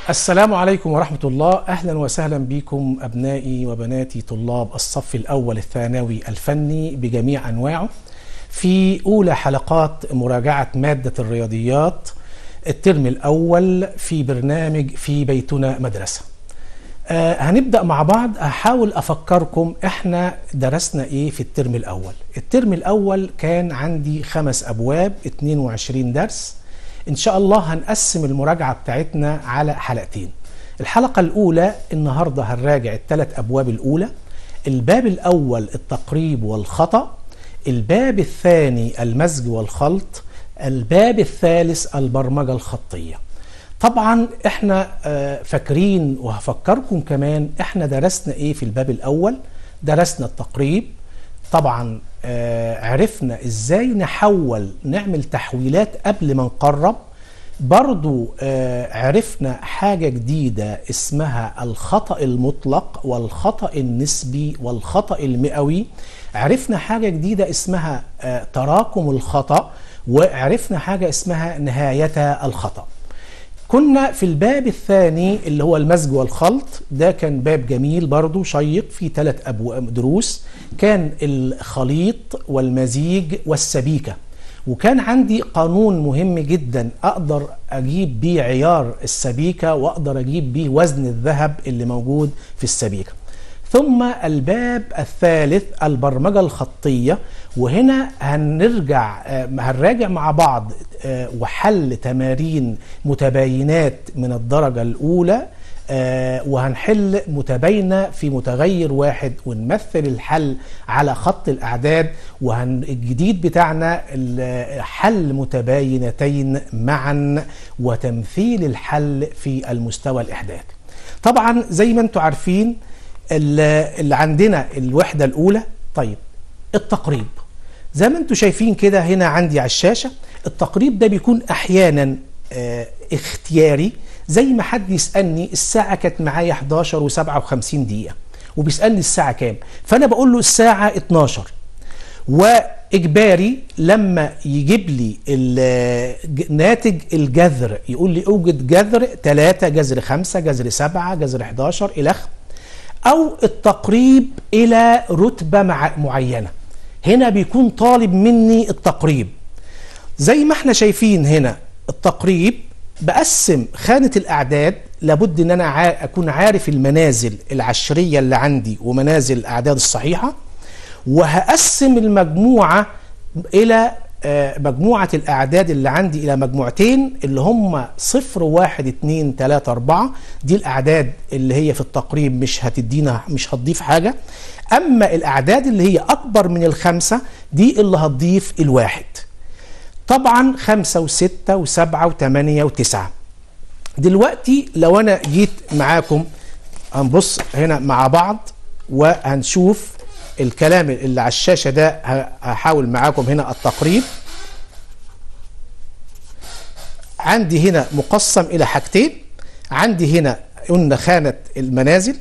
السلام عليكم ورحمة الله أهلا وسهلا بكم أبنائي وبناتي طلاب الصف الأول الثانوي الفني بجميع أنواعه في أولى حلقات مراجعة مادة الرياضيات الترم الأول في برنامج في بيتنا مدرسة آه هنبدأ مع بعض أحاول أفكركم إحنا درسنا إيه في الترم الأول الترم الأول كان عندي خمس أبواب 22 درس إن شاء الله هنقسم المراجعة بتاعتنا على حلقتين الحلقة الأولى النهاردة هنراجع الثلاث أبواب الأولى الباب الأول التقريب والخطأ الباب الثاني المزج والخلط الباب الثالث البرمجة الخطية طبعا احنا فاكرين وهفكركم كمان احنا درسنا ايه في الباب الاول درسنا التقريب طبعا عرفنا ازاي نحول نعمل تحويلات قبل ما نقرب برضو عرفنا حاجة جديدة اسمها الخطأ المطلق والخطأ النسبي والخطأ المئوي عرفنا حاجة جديدة اسمها تراكم الخطأ وعرفنا حاجة اسمها نهاية الخطأ كنا في الباب الثاني اللي هو المزج والخلط ده كان باب جميل برضو شيق فيه ثلاث أبواب دروس كان الخليط والمزيج والسبيكة وكان عندي قانون مهم جدا أقدر أجيب بيه عيار السبيكة وأقدر أجيب بيه وزن الذهب اللي موجود في السبيكة ثم الباب الثالث البرمجة الخطية وهنا هنرجع هنراجع مع بعض وحل تمارين متباينات من الدرجة الأولى وهنحل متباينة في متغير واحد ونمثل الحل على خط الأعداد والجديد بتاعنا حل متباينتين معا وتمثيل الحل في المستوى الإحداثي طبعا زي ما انتم عارفين اللي عندنا الوحدة الأولى طيب التقريب زي ما انتم شايفين كده هنا عندي على الشاشة التقريب ده بيكون أحيانا اه اختياري زي ما حد يسألني الساعة كانت معايا 11 و57 دقيقة وبيسألني الساعة كام فأنا بقول له الساعة 12 وإجباري لما يجيب لي ناتج الجذر يقول لي أوجد جذر 3 جذر 5 جذر 7 جذر 11 إلى آخره أو التقريب إلى رتبة معينة هنا بيكون طالب مني التقريب زي ما احنا شايفين هنا التقريب بقسم خانة الأعداد لابد أن أنا أكون عارف المنازل العشرية اللي عندي ومنازل الأعداد الصحيحة وهقسم المجموعة إلى مجموعة الأعداد اللي عندي إلى مجموعتين اللي هم صفر واحد اتنين تلاتة أربعة دي الأعداد اللي هي في التقريب مش هتدينا مش هتضيف حاجة أما الأعداد اللي هي أكبر من الخمسة دي اللي هتضيف الواحد طبعا خمسة وستة وسبعة وثمانية وتسعة دلوقتي لو أنا جيت معاكم هنبص هنا مع بعض وهنشوف الكلام اللي على الشاشة ده هحاول معاكم هنا التقريب عندي هنا مقسم إلى حاجتين عندي هنا قلنا خانة المنازل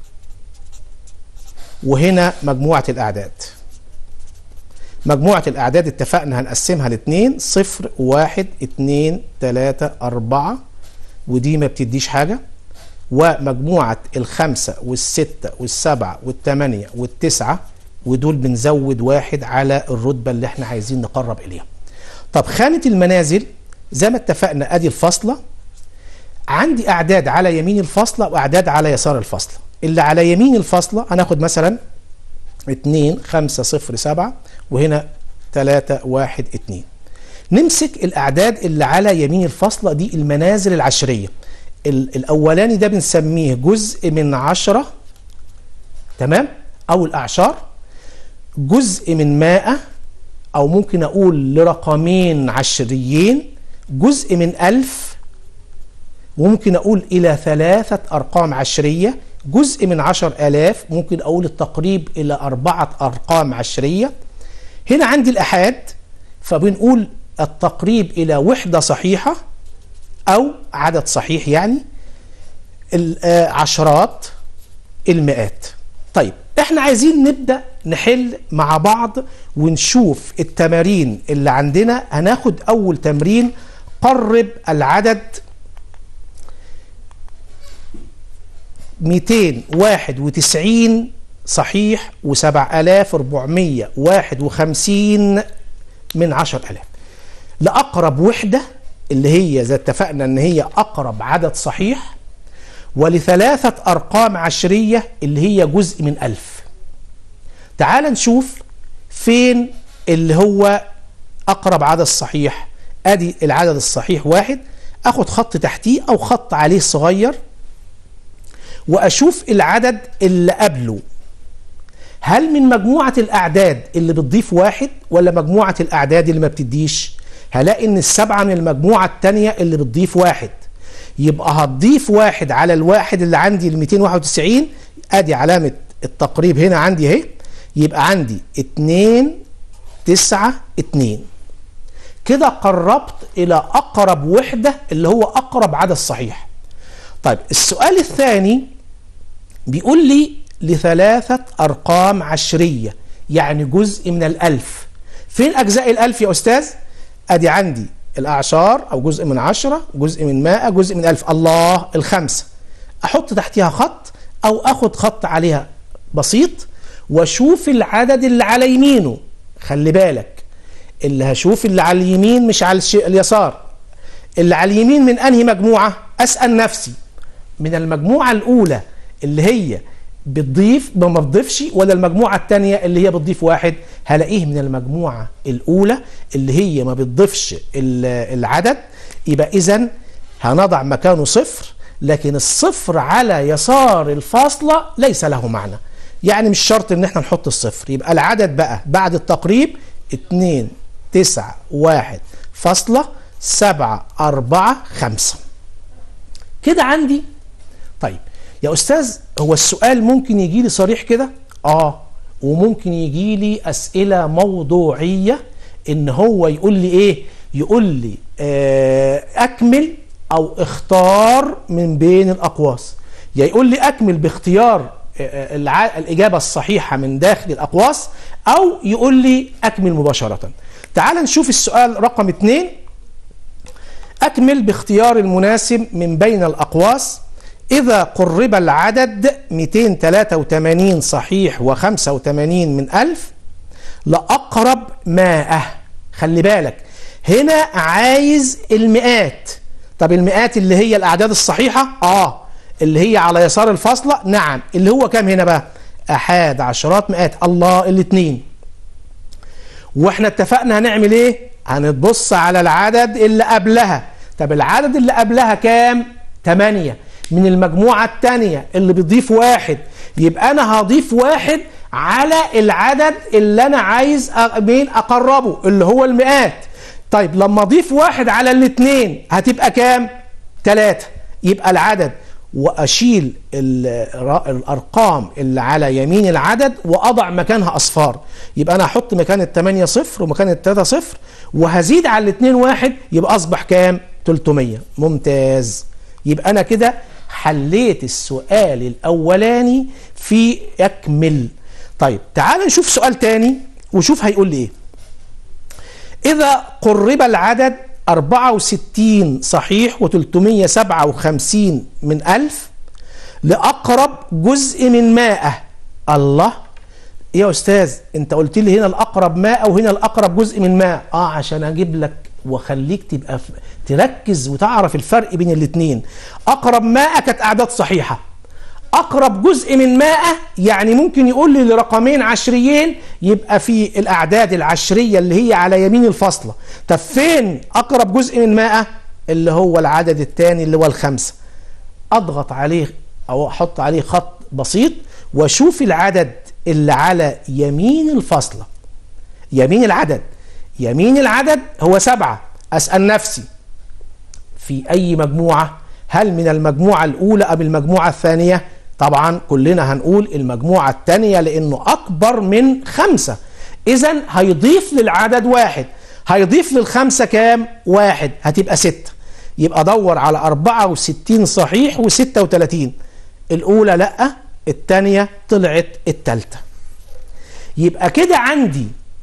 وهنا مجموعة الأعداد مجموعة الأعداد اتفقنا هنقسمها لاتنين صفر واحد اتنين تلاتة أربعة ودي ما بتديش حاجة ومجموعة الخمسة والستة والسبعة والثمانية والتسعة ودول بنزود واحد على الرتبة اللي احنا عايزين نقرب إليها طب خانة المنازل زي ما اتفقنا ادي الفاصلة عندي أعداد على يمين الفاصلة وأعداد على يسار الفاصلة اللي على يمين الفاصلة هناخد مثلا 2 5 0 7 وهنا 3 1 2 نمسك الأعداد اللي على يمين الفاصلة دي المنازل العشرية الأولاني ده بنسميه جزء من عشرة تمام أو الأعشار جزء من مائة أو ممكن أقول لرقمين عشريين جزء من ألف وممكن أقول إلى ثلاثة أرقام عشرية جزء من عشر آلاف ممكن أقول التقريب إلى أربعة أرقام عشرية هنا عندي الأحاد فبنقول التقريب إلى وحدة صحيحة أو عدد صحيح يعني العشرات المئات طيب احنا عايزين نبدأ نحل مع بعض ونشوف التمارين اللي عندنا هناخد أول تمرين قرب العدد 291 صحيح و7451 من 10000 لأقرب وحدة اللي هي زي اتفقنا ان هي أقرب عدد صحيح ولثلاثة أرقام عشرية اللي هي جزء من ألف تعال نشوف فين اللي هو أقرب عدد صحيح أدي العدد الصحيح واحد أخد خط تحتيه أو خط عليه صغير وأشوف العدد اللي قبله هل من مجموعة الأعداد اللي بتضيف واحد ولا مجموعة الأعداد اللي ما بتديش هلاقي إن السبعة من المجموعة التانية اللي بتضيف واحد يبقى هتضيف واحد على الواحد اللي عندي ال 291 ادي علامة التقريب هنا عندي اهي يبقى عندي 2 9 2 كده قربت الى اقرب وحدة اللي هو اقرب عدد صحيح طيب السؤال الثاني بيقول لي لثلاثة ارقام عشرية يعني جزء من الالف فين اجزاء الالف يا استاذ ادي عندي الأعشار أو جزء من عشرة جزء من مائة جزء من ألف الله الخمسة أحط تحتها خط أو أخد خط عليها بسيط وأشوف العدد اللي على يمينه خلي بالك اللي هشوف اللي على اليمين مش على اليسار اللي على اليمين من أنهي مجموعة أسأل نفسي من المجموعة الأولى اللي هي بتضيف ما بتضيفش ولا المجموعة الثانية اللي هي بتضيف واحد هلاقيه من المجموعة الأولى اللي هي ما بتضيفش العدد يبقى إذا هنضع مكانه صفر لكن الصفر على يسار الفاصلة ليس له معنى يعني مش شرط ان احنا نحط الصفر يبقى العدد بقى بعد التقريب 2 9 1 فاصلة 7 4 5 كده عندي طيب يا استاذ هو السؤال ممكن يجي لي صريح كده اه وممكن يجي لي اسئله موضوعيه ان هو يقول لي ايه يقول لي آه اكمل او اختار من بين الاقواس يا يقول لي اكمل باختيار آه الاجابه الصحيحه من داخل الاقواس او يقول لي اكمل مباشره تعال نشوف السؤال رقم اتنين اكمل باختيار المناسب من بين الاقواس إذا قرب العدد 283 صحيح و85 من ألف لأقرب مائة خلي بالك هنا عايز المئات طب المئات اللي هي الأعداد الصحيحة آه اللي هي على يسار الفاصلة نعم اللي هو كام هنا بقى أحاد عشرات مئات الله الاثنين واحنا اتفقنا هنعمل ايه هنتبص على العدد اللي قبلها طب العدد اللي قبلها كام 8 من المجموعة التانية اللي بيضيف واحد يبقى أنا هضيف واحد على العدد اللي أنا عايز مين أقربه اللي هو المئات طيب لما أضيف واحد على الاثنين هتبقى كام؟ ثلاثة يبقى العدد وأشيل الأرقام اللي على يمين العدد وأضع مكانها أصفار يبقى أنا هحط مكان الثمانية صفر ومكان الثلاثة صفر وهزيد على الاثنين واحد يبقى أصبح كام؟ 300 ممتاز يبقى أنا كده حليت السؤال الأولاني في أكمل طيب تعال نشوف سؤال تاني وشوف هيقول لي إيه إذا قرب العدد 64 صحيح و357 من ألف لأقرب جزء من مائة الله يا أستاذ أنت قلت لي هنا الأقرب ماء وهنا الأقرب جزء من ماء آه عشان أجيب لك واخليك تبقى تركز وتعرف الفرق بين الاثنين اقرب ماء كانت اعداد صحيحه اقرب جزء من ماء يعني ممكن يقول لي لرقمين عشريين يبقى في الاعداد العشريه اللي هي على يمين الفاصله طب فين اقرب جزء من ماء اللي هو العدد الثاني اللي هو الخمسه اضغط عليه او احط عليه خط بسيط واشوف العدد اللي على يمين الفاصله يمين العدد يمين العدد هو سبعة أسأل نفسي في أي مجموعة هل من المجموعة الأولى أم المجموعة الثانية طبعا كلنا هنقول المجموعة الثانية لأنه أكبر من خمسة إذا هيضيف للعدد واحد هيضيف للخمسة كام واحد هتبقى ستة يبقى دور على 64 صحيح و36 الأولى لأ الثانية طلعت الثالثة يبقى كده عندي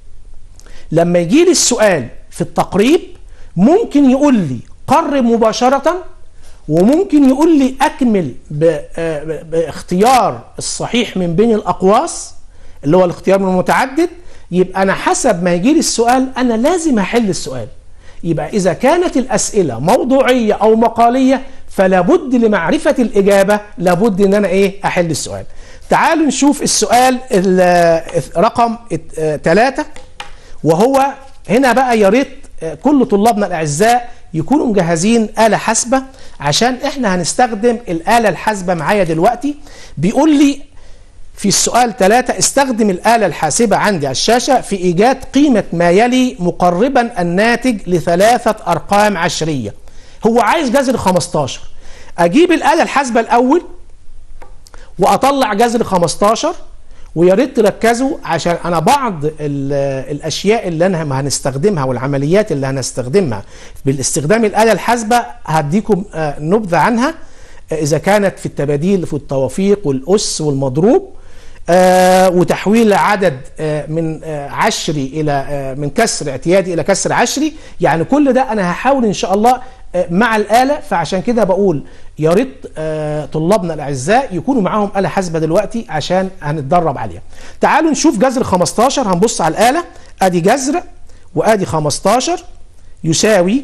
لما يجي لي السؤال في التقريب ممكن يقول لي قرب مباشرة وممكن يقول لي اكمل باختيار الصحيح من بين الاقواس اللي هو الاختيار من المتعدد يبقى انا حسب ما يجي لي السؤال انا لازم احل السؤال يبقى اذا كانت الاسئله موضوعيه او مقاليه فلا بد لمعرفه الاجابه لابد ان انا ايه احل السؤال تعالوا نشوف السؤال رقم ثلاثة وهو هنا بقى يا ريت كل طلابنا الاعزاء يكونوا مجهزين آلة حاسبة عشان احنا هنستخدم الآلة الحاسبة معايا دلوقتي بيقول لي في السؤال ثلاثة استخدم الآلة الحاسبة عندي على الشاشة في إيجاد قيمة ما يلي مقربا الناتج لثلاثة أرقام عشرية هو عايز جذر 15 أجيب الآلة الحاسبة الأول وأطلع جذر 15 ويا ريت تركزوا عشان انا بعض الاشياء اللي انا هنستخدمها والعمليات اللي هنستخدمها بالاستخدام الاله الحاسبه هديكم نبذه عنها اذا كانت في التباديل في التوافيق والاس والمضروب آه وتحويل عدد آه من آه عشري الى آه من كسر اعتيادي الى كسر عشري يعني كل ده انا هحاول ان شاء الله آه مع الاله فعشان كده بقول يا ريت آه طلابنا الاعزاء يكونوا معاهم اله حاسبه دلوقتي عشان هنتدرب عليها تعالوا نشوف جذر 15 هنبص على الاله ادي جذر وادي 15 يساوي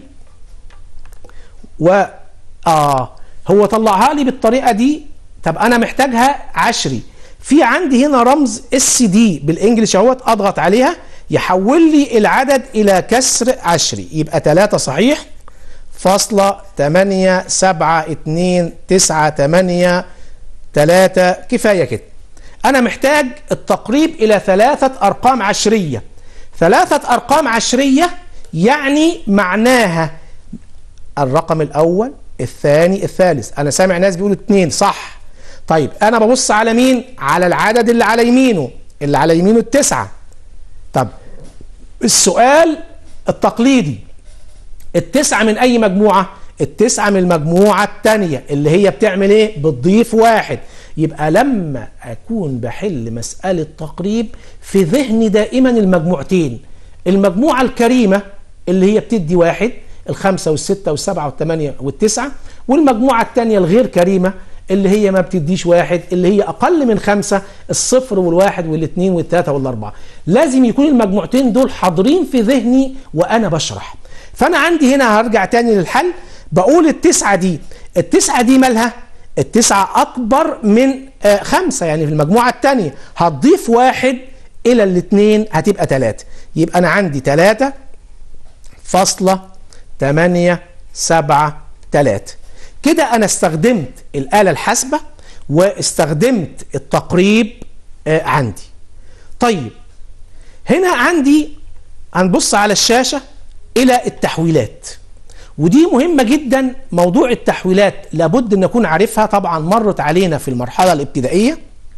و اه هو طلعها لي بالطريقه دي طب انا محتاجها عشري في عندي هنا رمز اس دي بالانجلش اهوت اضغط عليها يحول لي العدد الى كسر عشري يبقى 3 صحيح فاصلة 8 7 2 9 8 3 كفايه كده انا محتاج التقريب الى ثلاثة ارقام عشرية ثلاثة ارقام عشرية يعني معناها الرقم الاول الثاني الثالث انا سامع ناس بيقولوا اتنين صح طيب انا ببص على مين على العدد اللي على يمينه اللي على يمينه التسعة طب السؤال التقليدي التسعة من اي مجموعة التسعة من المجموعة التانية اللي هي بتعمل ايه بتضيف واحد يبقى لما اكون بحل مسألة تقريب في ذهني دائما المجموعتين المجموعة الكريمة اللي هي بتدي واحد الخمسة والستة والسبعة والثمانية والتسعة والمجموعة الثانية الغير كريمة اللي هي ما بتديش واحد اللي هي أقل من خمسة الصفر والواحد والاثنين والثلاثة والأربعة لازم يكون المجموعتين دول حاضرين في ذهني وأنا بشرح فأنا عندي هنا هرجع تاني للحل بقول التسعة دي التسعة دي مالها التسعة أكبر من آه خمسة يعني في المجموعة الثانية هتضيف واحد إلى الاثنين هتبقى ثلاثة يبقى أنا عندي ثلاثة فاصلة تمانية سبعة تلاتة كده أنا استخدمت الآلة الحاسبة واستخدمت التقريب آه عندي طيب هنا عندي هنبص على الشاشة إلى التحويلات ودي مهمة جدا موضوع التحويلات لابد أن نكون عارفها طبعا مرت علينا في المرحلة الابتدائية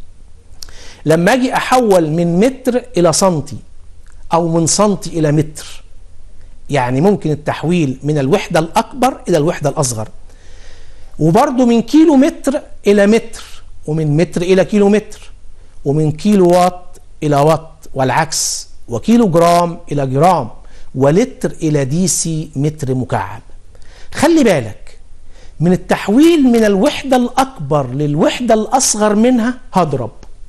لما أجي أحول من متر إلى سنتي أو من سنتي إلى متر يعني ممكن التحويل من الوحدة الأكبر إلى الوحدة الأصغر وبرضه من كيلو متر إلى متر ومن متر إلى كيلو متر ومن كيلو وات إلى وات والعكس وكيلو جرام إلى جرام ولتر إلى دي سي متر مكعب خلي بالك من التحويل من الوحدة الأكبر للوحدة الأصغر منها هضرب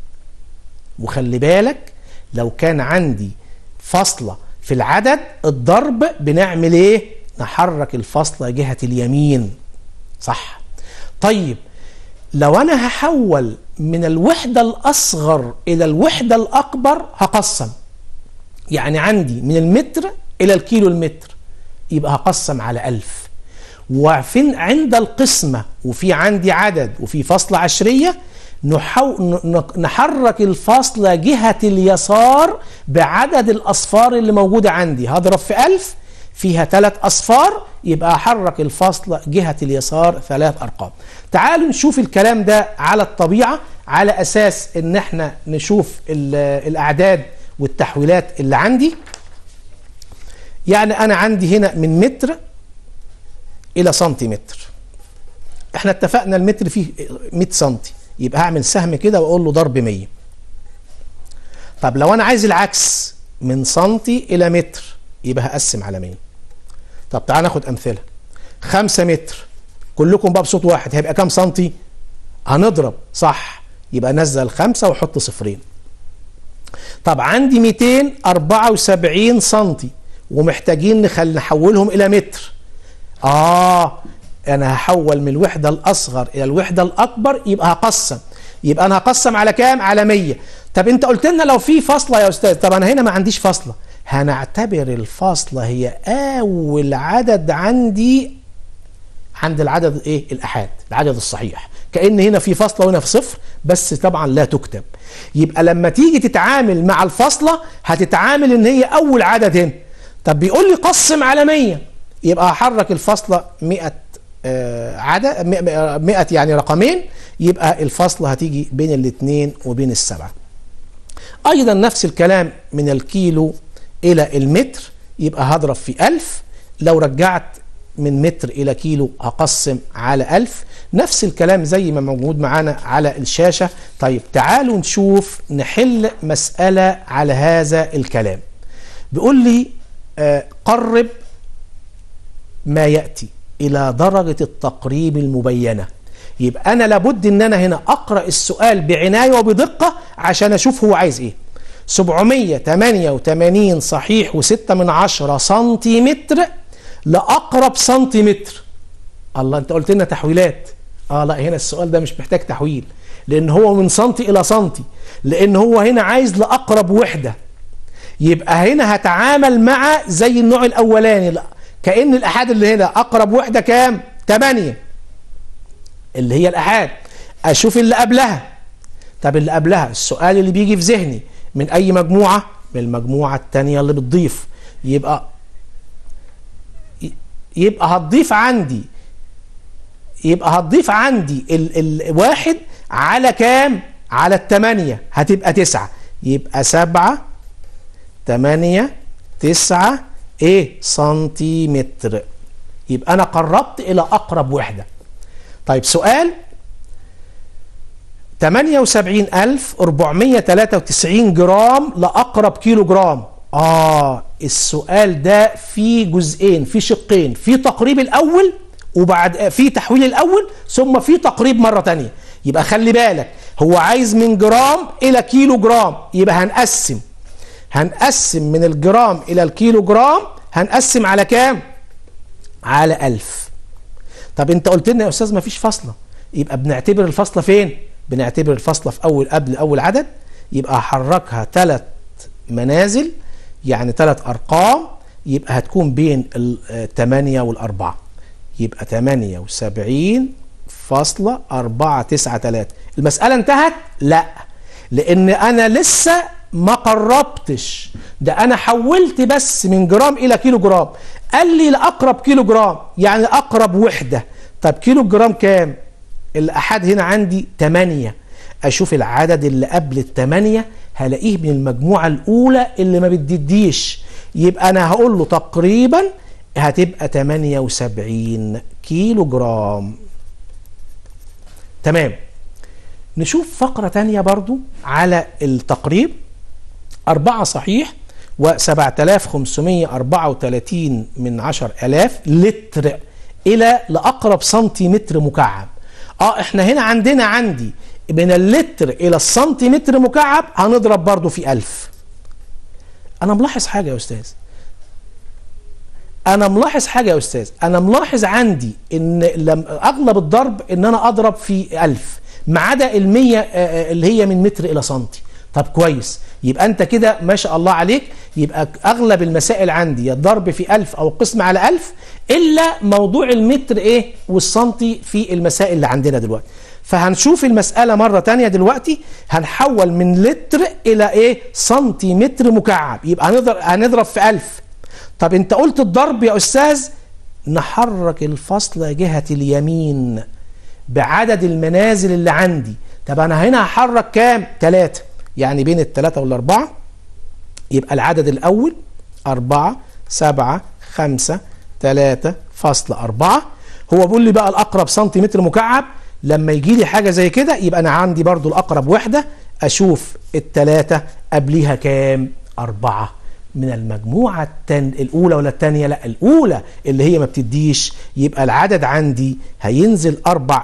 وخلي بالك لو كان عندي فاصلة في العدد الضرب بنعمل ايه نحرك الفاصلة جهة اليمين صح طيب لو انا هحول من الوحدة الاصغر الى الوحدة الاكبر هقسم يعني عندي من المتر الى الكيلو المتر يبقى هقسم على ألف وفين عند القسمة وفي عندي عدد وفي فاصلة عشرية نحو... نحرك الفاصلة جهة اليسار بعدد الأصفار اللي موجودة عندي هضرب في ألف فيها ثلاث أصفار يبقى أحرك الفاصلة جهة اليسار ثلاث أرقام تعالوا نشوف الكلام ده على الطبيعة على أساس إن احنا نشوف الأعداد والتحويلات اللي عندي يعني أنا عندي هنا من متر إلى سنتيمتر احنا اتفقنا المتر فيه 100 سنتي يبقى هعمل سهم كده واقول له ضرب 100 طب لو انا عايز العكس من سنتي الى متر يبقى هقسم على 100 طب تعال ناخد امثله 5 متر كلكم بقى بصوت واحد هيبقى كام سنتي هنضرب صح يبقى نزل خمسة وحط صفرين طب عندي 274 سنتي ومحتاجين نخل نحولهم الى متر اه انا هحول من الوحده الاصغر الى الوحده الاكبر يبقى هقسم يبقى انا هقسم على كام على 100 طب انت قلت لنا لو في فاصله يا استاذ طب انا هنا ما عنديش فاصله هنعتبر الفاصله هي اول عدد عندي عند العدد ايه الاحاد العدد الصحيح كان هنا في فاصله وهنا في صفر بس طبعا لا تكتب يبقى لما تيجي تتعامل مع الفاصله هتتعامل ان هي اول عدد هنا طب بيقول لي قسم على 100 يبقى هحرك الفاصله 100 آه عدد 100 يعني رقمين يبقى الفاصله هتيجي بين الاثنين وبين السبعه ايضا نفس الكلام من الكيلو الى المتر يبقى هضرب في 1000 لو رجعت من متر إلى كيلو هقسم على ألف نفس الكلام زي ما موجود معانا على الشاشة طيب تعالوا نشوف نحل مسألة على هذا الكلام بيقول لي آه قرب ما يأتي إلى درجة التقريب المبينة يبقى أنا لابد أن أنا هنا أقرأ السؤال بعناية وبدقة عشان أشوف هو عايز إيه 788 صحيح و6 من عشرة سنتيمتر لأقرب سنتيمتر الله أنت قلت لنا تحويلات آه لا هنا السؤال ده مش محتاج تحويل لأن هو من سنتي إلى سنتي لأن هو هنا عايز لأقرب وحدة يبقى هنا هتعامل مع زي النوع الأولاني لا كأن الأحاد اللي هنا أقرب وحدة كام؟ 8 اللي هي الأحاد أشوف اللي قبلها طب اللي قبلها السؤال اللي بيجي في ذهني من أي مجموعة؟ من المجموعة الثانية اللي بتضيف يبقى يبقى هتضيف عندي يبقى هتضيف عندي ال الواحد على كام على التمانية هتبقى تسعة يبقى سبعة تمانية تسعة ايه سنتيمتر يبقى انا قربت الى اقرب وحدة طيب سؤال 78493 جرام لأقرب كيلو جرام آه السؤال ده فيه جزئين فيه شقين في تقريب الأول وبعد في تحويل الأول ثم في تقريب مرة تانية يبقى خلي بالك هو عايز من جرام إلى كيلو جرام يبقى هنقسم هنقسم من الجرام إلى الكيلو جرام هنقسم على كام؟ على ألف طب انت قلت لنا يا أستاذ ما فيش فاصلة يبقى بنعتبر الفاصلة فين؟ بنعتبر الفاصلة في أول قبل أول عدد يبقى هحركها ثلاث منازل يعني ثلاث أرقام يبقى هتكون بين الثمانية والأربعة يبقى 78 فاصلة أربعة تسعة تلاتة المسألة انتهت؟ لا لأن أنا لسه ما قربتش ده أنا حولت بس من جرام إلى كيلو جرام قال لي لأقرب كيلو جرام يعني أقرب وحدة طب كيلو جرام كام؟ الأحد هنا عندي 8 أشوف العدد اللي قبل الثمانية هلاقيه من المجموعة الأولى اللي ما بتديش يبقى أنا هقول له تقريبا هتبقى 78 كيلو جرام تمام نشوف فقرة تانية برضو على التقريب أربعة صحيح و7534 من عشر ألاف لتر إلى لأقرب سنتيمتر مكعب اه احنا هنا عندنا عندي من اللتر الى السنتيمتر مكعب هنضرب برضو في ألف انا ملاحظ حاجة يا استاذ انا ملاحظ حاجة يا استاذ انا ملاحظ عندي ان لم اغلب الضرب ان انا اضرب في ألف ما عدا المية اللي هي من متر الى سنتي طب كويس يبقى انت كده ما شاء الله عليك يبقى اغلب المسائل عندي يا الضرب في ألف او القسم على ألف الا موضوع المتر ايه والسنتي في المسائل اللي عندنا دلوقتي فهنشوف المسألة مرة تانية دلوقتي هنحول من لتر إلى إيه سنتيمتر مكعب يبقى هنضرب, هنضرب في ألف طب أنت قلت الضرب يا أستاذ نحرك الفصل جهة اليمين بعدد المنازل اللي عندي طب أنا هنا هحرك كام؟ ثلاثة يعني بين الثلاثة والأربعة يبقى العدد الأول أربعة سبعة خمسة ثلاثة فاصل أربعة هو بيقول لي بقى الأقرب سنتيمتر مكعب لما يجي لي حاجة زي كده يبقى أنا عندي برضو الأقرب وحدة أشوف التلاتة قبليها كام أربعة من المجموعة التن... الأولى ولا الثانية لا الأولى اللي هي ما بتديش يبقى العدد عندي هينزل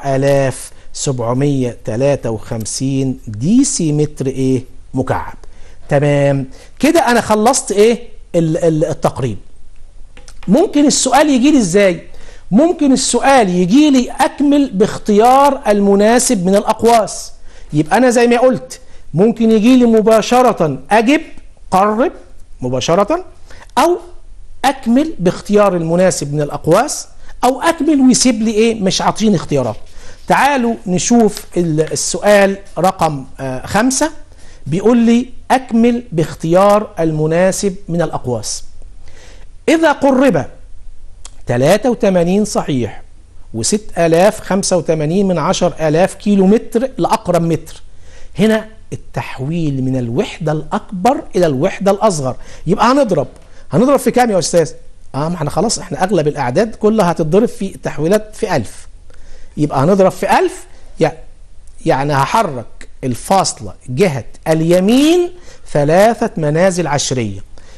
4753 دي سي متر إيه مكعب تمام كده أنا خلصت إيه التقريب ممكن السؤال يجي لي إزاي ممكن السؤال يجي لي أكمل باختيار المناسب من الأقواس يبقى أنا زي ما قلت ممكن يجي لي مباشرة أجب قرب مباشرة أو أكمل باختيار المناسب من الأقواس أو أكمل ويسيب لي إيه مش عاطيني اختيارات تعالوا نشوف السؤال رقم خمسة بيقول لي أكمل باختيار المناسب من الأقواس إذا قرب 83 صحيح و6085 من 10000 كيلو متر لأقرب متر هنا التحويل من الوحدة الأكبر إلى الوحدة الأصغر يبقى هنضرب هنضرب في كام يا أستاذ؟ اه ما احنا خلاص احنا أغلب الأعداد كلها هتتضرب في تحويلات في ألف يبقى هنضرب في ألف يعني هحرك الفاصلة جهة اليمين ثلاثة منازل عشرية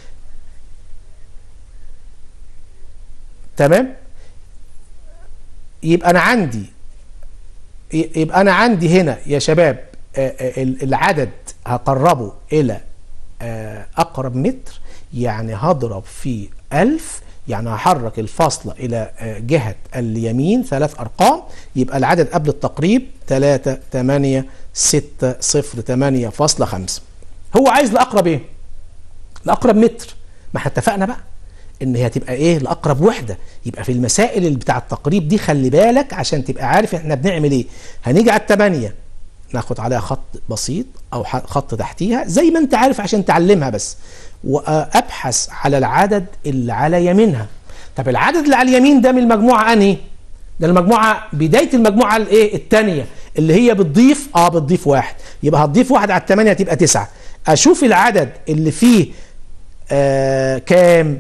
تمام يبقى أنا عندي يبقى أنا عندي هنا يا شباب العدد هقربه إلى أقرب متر يعني هضرب في ألف يعني هحرك الفاصلة إلى جهة اليمين ثلاث أرقام يبقى العدد قبل التقريب 3 8 6 0 8 فاصلة 5 هو عايز لأقرب إيه؟ لأقرب متر ما احنا اتفقنا بقى ان هي هتبقى ايه لاقرب وحده يبقى في المسائل اللي بتاع التقريب دي خلي بالك عشان تبقى عارف احنا بنعمل ايه هنيجي على الثمانيه ناخد عليها خط بسيط او خط تحتيها زي ما انت عارف عشان تعلمها بس وابحث على العدد اللي على يمينها طب العدد اللي على اليمين ده من المجموعه انهي ده المجموعه بدايه المجموعه الايه الثانيه اللي هي بتضيف اه بتضيف واحد يبقى هتضيف واحد على الثمانيه هتبقى تسعه اشوف العدد اللي فيه آه كام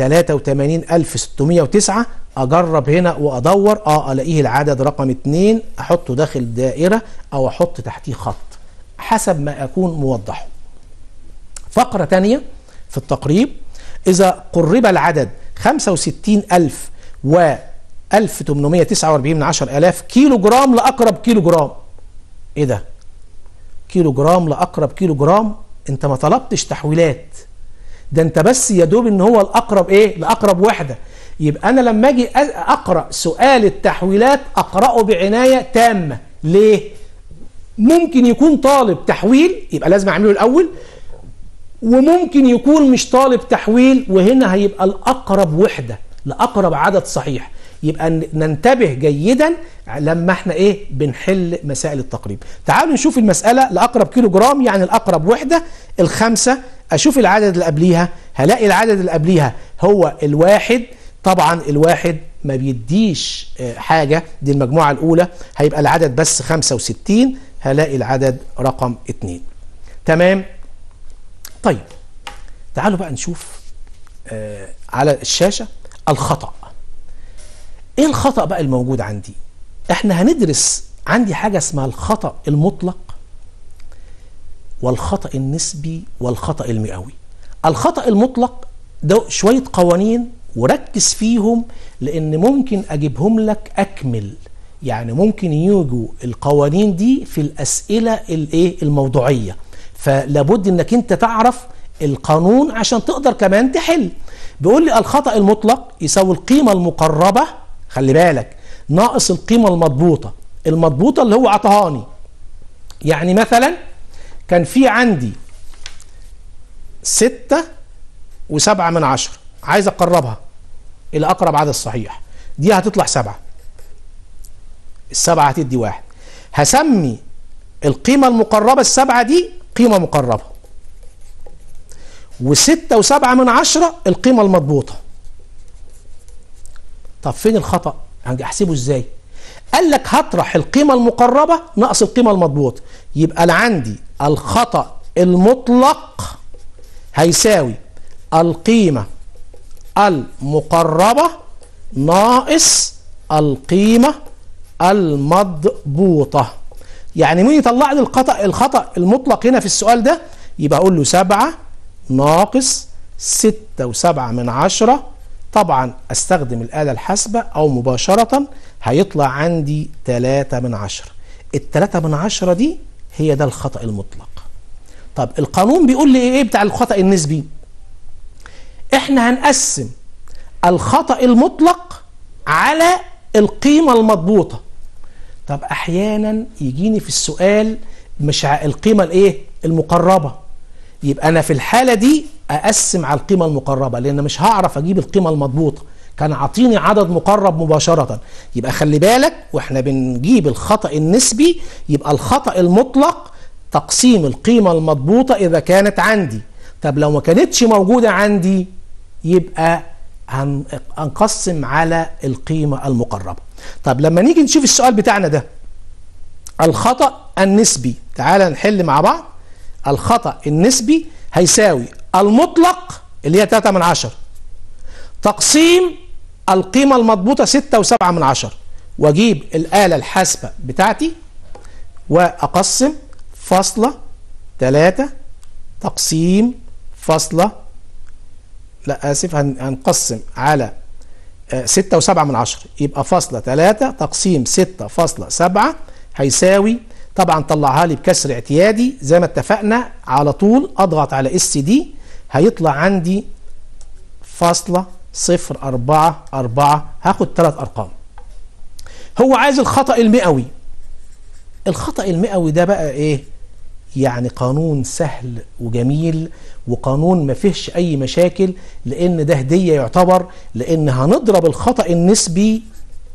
83609 اجرب هنا وادور اه الاقيه العدد رقم 2 احطه داخل دائره او احط تحتيه خط حسب ما اكون موضحه فقره ثانيه في التقريب اذا قرب العدد 65000 و 1849 من 10000 كيلو جرام لاقرب كيلو جرام ايه ده كيلو جرام لاقرب كيلو جرام انت ما طلبتش تحويلات ده انت بس يا دوب ان هو الاقرب ايه لاقرب وحده يبقى انا لما اجي اقرا سؤال التحويلات اقراه بعنايه تامه ليه ممكن يكون طالب تحويل يبقى لازم اعمله الاول وممكن يكون مش طالب تحويل وهنا هيبقى الاقرب وحده لاقرب عدد صحيح يبقى ننتبه جيدا لما احنا ايه بنحل مسائل التقريب تعالوا نشوف المساله لاقرب كيلو جرام يعني الاقرب وحده الخمسه اشوف العدد اللي قبليها هلاقي العدد اللي قبليها هو الواحد طبعا الواحد ما بيديش حاجة دي المجموعة الأولى هيبقى العدد بس 65 هلاقي العدد رقم 2 تمام طيب تعالوا بقى نشوف آه على الشاشة الخطأ ايه الخطأ بقى الموجود عندي احنا هندرس عندي حاجة اسمها الخطأ المطلق والخطأ النسبي والخطأ المئوي الخطأ المطلق ده شوية قوانين وركز فيهم لان ممكن اجيبهم لك اكمل يعني ممكن يجوا القوانين دي في الاسئله الايه الموضوعيه فلابد انك انت تعرف القانون عشان تقدر كمان تحل بيقول لي الخطا المطلق يساوي القيمه المقربه خلي بالك ناقص القيمه المضبوطه المضبوطه اللي هو عطهاني يعني مثلا كان في عندي ستة وسبعة من عشرة عايز اقربها الى اقرب عدد صحيح دي هتطلع سبعة السبعة هتدي واحد هسمي القيمة المقربة السبعة دي قيمة مقربة وستة وسبعة من عشرة القيمة المضبوطة طب فين الخطأ هحسبه ازاي قال لك هطرح القيمة المقربة ناقص القيمة المضبوطة يبقى انا عندي الخطأ المطلق هيساوي القيمة المقربة ناقص القيمة المضبوطة يعني مين يطلع لي الخطأ الخطأ المطلق هنا في السؤال ده يبقى أقول له سبعة ناقص ستة وسبعة من عشرة طبعا استخدم الآلة الحاسبة أو مباشرة هيطلع عندي تلاتة من عشرة التلاتة من عشرة دي هي ده الخطأ المطلق طب القانون بيقول لي ايه بتاع الخطأ النسبي احنا هنقسم الخطأ المطلق على القيمة المضبوطة طب احيانا يجيني في السؤال مش القيمة الايه المقربة يبقى انا في الحالة دي اقسم على القيمة المقربة لان مش هعرف اجيب القيمة المضبوطة كان عاطيني عدد مقرب مباشرة يبقى خلي بالك واحنا بنجيب الخطأ النسبي يبقى الخطأ المطلق تقسيم القيمة المضبوطة إذا كانت عندي طب لو ما كانتش موجودة عندي يبقى هنقسم على القيمة المقربة طب لما نيجي نشوف السؤال بتاعنا ده الخطأ النسبي تعال نحل مع بعض الخطأ النسبي هيساوي المطلق اللي هي 3 من 10 تقسيم القيمة المضبوطة 6 و7 من 10 واجيب الآلة الحاسبة بتاعتي وأقسم فاصلة 3 تقسيم فاصلة لا آسف هنقسم على 6 و7 من 10 يبقى فاصلة 3 تقسيم 6 فاصلة 7 هيساوي طبعا طلعها لي بكسر اعتيادي زي ما اتفقنا على طول اضغط على اس دي هيطلع عندي فاصلة صفر أربعة أربعة هاخد ثلاث أرقام هو عايز الخطأ المئوي الخطأ المئوي ده بقى إيه يعني قانون سهل وجميل وقانون ما فيهش أي مشاكل لأن ده هدية يعتبر لأن هنضرب الخطأ النسبي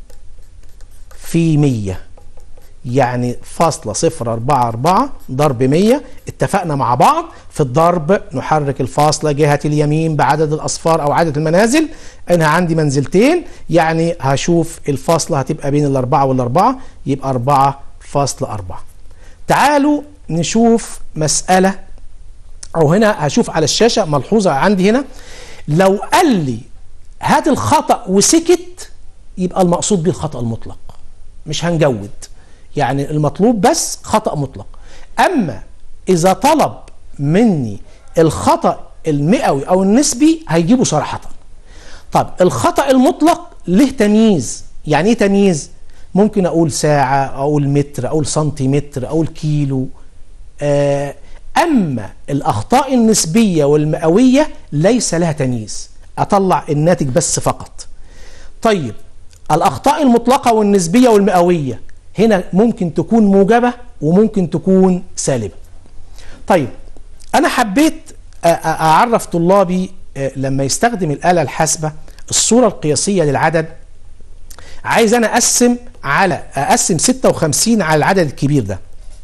في مية يعني فاصلة صفر أربعة أربعة ضرب مية اتفقنا مع بعض في الضرب نحرك الفاصلة جهة اليمين بعدد الأصفار أو عدد المنازل أنا عندي منزلتين يعني هشوف الفاصلة هتبقى بين الأربعة والأربعة يبقى أربعة فاصلة أربعة تعالوا نشوف مسألة أو هنا هشوف على الشاشة ملحوظة عندي هنا لو قال لي هات الخطأ وسكت يبقى المقصود به الخطأ المطلق مش هنجود يعني المطلوب بس خطأ مطلق أما إذا طلب مني الخطأ المئوي أو النسبي هيجيبه صراحة طب الخطأ المطلق له تمييز يعني إيه تمييز؟ ممكن أقول ساعة أقول متر أقول سنتيمتر أقول كيلو آه أما الأخطاء النسبية والمئوية ليس لها تمييز أطلع الناتج بس فقط طيب الأخطاء المطلقة والنسبية والمئوية هنا ممكن تكون موجبة وممكن تكون سالبة طيب أنا حبيت أعرف طلابي لما يستخدم الآلة الحاسبة الصورة القياسية للعدد عايز أنا أقسم على أقسم 56 على العدد الكبير ده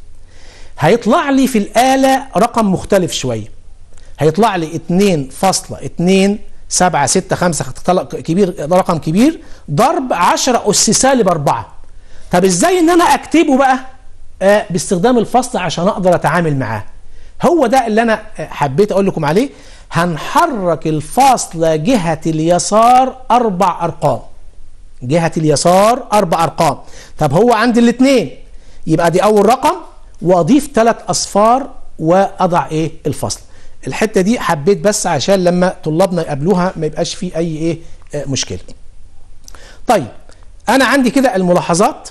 هيطلع لي في الآلة رقم مختلف شوية هيطلع لي 2.2 7 6 5 كبير رقم كبير ضرب 10 أس سالب 4 طب ازاي ان انا اكتبه بقى آه باستخدام الفصل عشان اقدر اتعامل معاه هو ده اللي انا حبيت اقول لكم عليه هنحرك الفاصلة جهة اليسار اربع ارقام جهة اليسار اربع ارقام طب هو عند الاثنين يبقى دي اول رقم واضيف ثلاث اصفار واضع ايه الفصل الحته دي حبيت بس عشان لما طلابنا يقابلوها ما يبقاش فيه اي ايه آه مشكله طيب انا عندي كده الملاحظات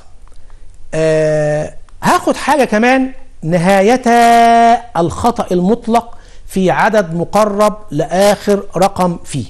آه هاخد حاجة كمان نهاية الخطأ المطلق في عدد مقرب لآخر رقم فيه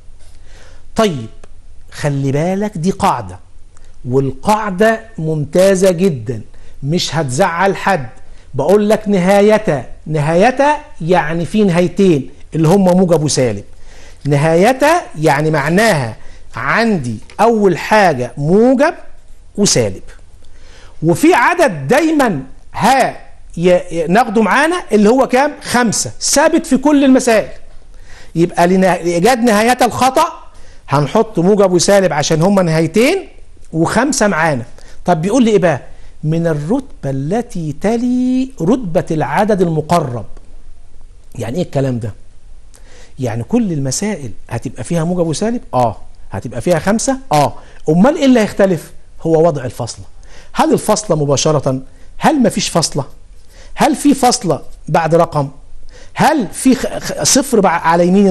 طيب خلي بالك دي قاعدة والقاعدة ممتازة جدا مش هتزعل حد بقول لك نهاية نهاية يعني في نهايتين اللي هم موجب وسالب نهاية يعني معناها عندي أول حاجة موجب وسالب وفي عدد دايما ها ناخده معانا اللي هو كام خمسة ثابت في كل المسائل يبقى لإيجاد نهاية الخطأ هنحط موجب وسالب عشان هما نهايتين وخمسة معانا طب بيقول لي إيه بقى من الرتبة التي تلي رتبة العدد المقرب يعني إيه الكلام ده يعني كل المسائل هتبقى فيها موجب وسالب اه هتبقى فيها خمسة اه امال ايه اللي هيختلف هو وضع الفاصلة هل الفاصلة مباشرة هل مفيش فاصلة هل في فاصلة بعد رقم هل في صفر على يمين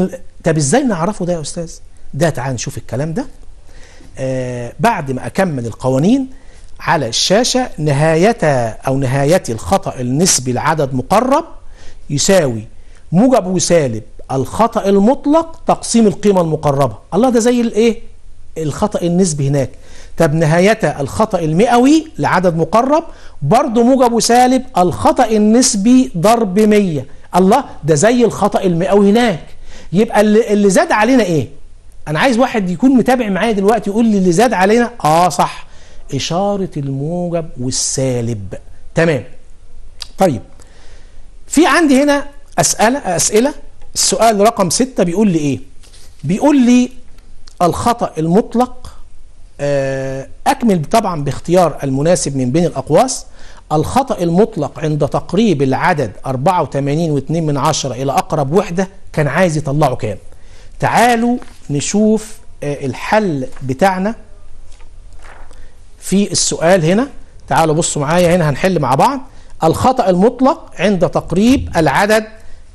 طب ازاي نعرفه ده يا استاذ ده تعال نشوف الكلام ده آه بعد ما اكمل القوانين على الشاشه نهايه او نهايه الخطا النسبي لعدد مقرب يساوي موجب وسالب الخطا المطلق تقسيم القيمه المقربه الله ده زي الايه الخطا النسبي هناك طب نهاية الخطأ المئوي لعدد مقرب برضه موجب وسالب الخطأ النسبي ضرب 100 الله ده زي الخطأ المئوي هناك يبقى اللي, اللي زاد علينا ايه انا عايز واحد يكون متابع معايا دلوقتي يقول لي اللي زاد علينا اه صح اشارة الموجب والسالب تمام طيب في عندي هنا أسئلة أسئلة السؤال رقم ستة بيقول لي إيه بيقول لي الخطأ المطلق أكمل طبعا باختيار المناسب من بين الأقواس الخطأ المطلق عند تقريب العدد 84 و2 من عشرة إلى أقرب وحدة كان عايز يطلعه كام تعالوا نشوف الحل بتاعنا في السؤال هنا تعالوا بصوا معايا هنا هنحل مع بعض الخطأ المطلق عند تقريب العدد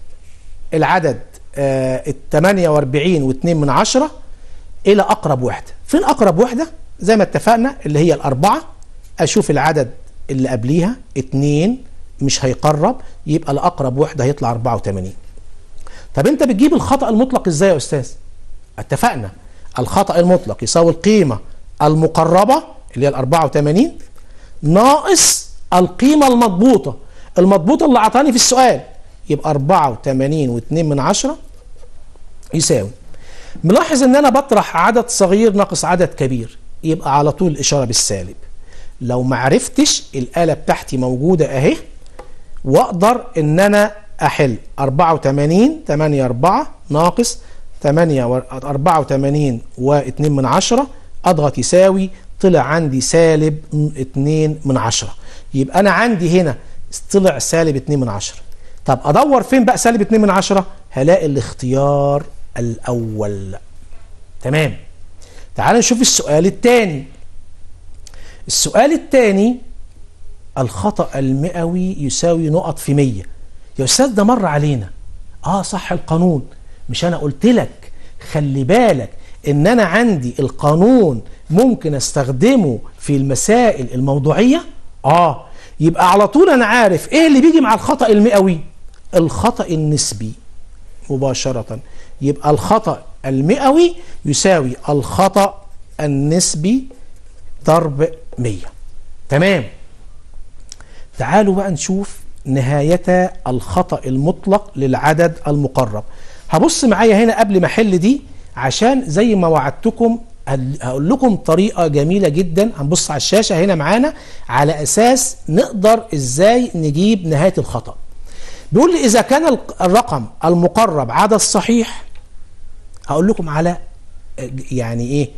العدد ال 48 و2 من عشرة إلى أقرب وحدة فين أقرب وحدة زي ما اتفقنا اللي هي الأربعة أشوف العدد اللي قبليها اتنين مش هيقرب يبقى الأقرب وحدة هيطلع 84 طب أنت بتجيب الخطأ المطلق إزاي يا أستاذ اتفقنا الخطأ المطلق يساوي القيمة المقربة اللي هي ال 84 ناقص القيمة المضبوطة المضبوطة اللي عطاني في السؤال يبقى 84 و2 من عشرة يساوي ملاحظ ان انا بطرح عدد صغير ناقص عدد كبير يبقى على طول الاشاره بالسالب لو ما عرفتش الاله بتاعتي موجوده اهي واقدر ان انا احل 84 8 4 ناقص 8 84 و2 من عشرة اضغط يساوي طلع عندي سالب 2 من عشرة يبقى انا عندي هنا طلع سالب 2 من عشرة طب ادور فين بقى سالب 2 من عشرة هلاقي الاختيار الأول تمام تعال نشوف السؤال الثاني السؤال الثاني الخطأ المئوي يساوي نقط في مية يا أستاذ ده مر علينا آه صح القانون مش أنا قلت لك خلي بالك إن أنا عندي القانون ممكن استخدمه في المسائل الموضوعية آه يبقى على طول أنا عارف إيه اللي بيجي مع الخطأ المئوي الخطأ النسبي مباشرة يبقى الخطأ المئوي يساوي الخطأ النسبي ضرب 100 تمام تعالوا بقى نشوف نهاية الخطأ المطلق للعدد المقرب هبص معايا هنا قبل ما احل دي عشان زي ما وعدتكم هقول لكم طريقة جميلة جدا هنبص على الشاشة هنا معانا على أساس نقدر ازاي نجيب نهاية الخطأ بيقول لي إذا كان الرقم المقرب عدد صحيح هقول لكم على يعني إيه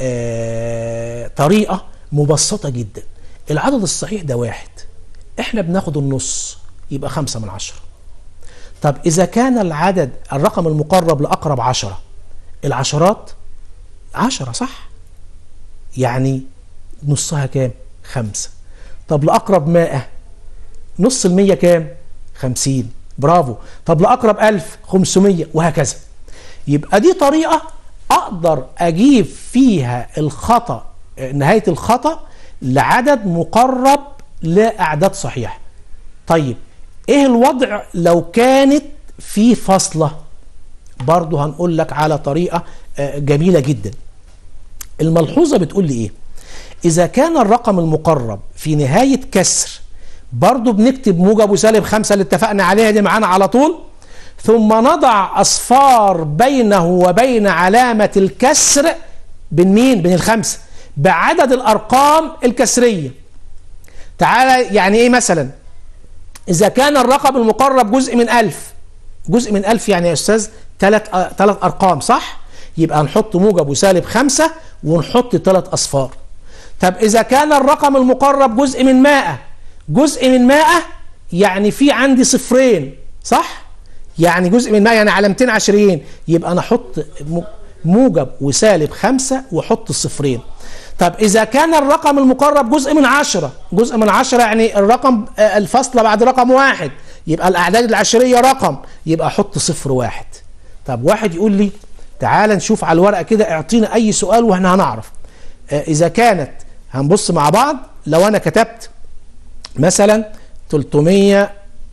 آه طريقة مبسطة جدا العدد الصحيح ده واحد إحنا بناخد النص يبقى خمسة من عشرة طب إذا كان العدد الرقم المقرب لأقرب عشرة العشرات عشرة صح يعني نصها كام خمسة طب لأقرب مائة نص المية كام خمسين برافو طب لأقرب ألف خمسمية وهكذا يبقى دي طريقة أقدر أجيب فيها الخطأ نهاية الخطأ لعدد مقرب لأعداد صحيحة طيب إيه الوضع لو كانت في فاصلة برضه هنقول لك على طريقة جميلة جدا الملحوظة بتقول لي إيه إذا كان الرقم المقرب في نهاية كسر برضو بنكتب موجب وسالب خمسة اللي اتفقنا عليها دي معانا على طول ثم نضع أصفار بينه وبين علامة الكسر بين مين؟ بين الخمسة بعدد الأرقام الكسرية تعالى يعني إيه مثلا إذا كان الرقم المقرب جزء من ألف جزء من ألف يعني يا أستاذ ثلاث ثلاث أرقام صح؟ يبقى نحط موجب وسالب خمسة ونحط ثلاث أصفار طب إذا كان الرقم المقرب جزء من 100 جزء من 100 يعني في عندي صفرين صح؟ يعني جزء من 100 يعني علامتين عشريين يبقى أنا أحط موجب وسالب خمسة وأحط الصفرين طب إذا كان الرقم المقرب جزء من عشرة جزء من عشرة يعني الرقم الفاصلة بعد رقم واحد يبقى الأعداد العشرية رقم يبقى أحط صفر واحد طب واحد يقول لي تعال نشوف على الورقه كده اعطينا اي سؤال واحنا هنعرف آه اذا كانت هنبص مع بعض لو انا كتبت مثلا 300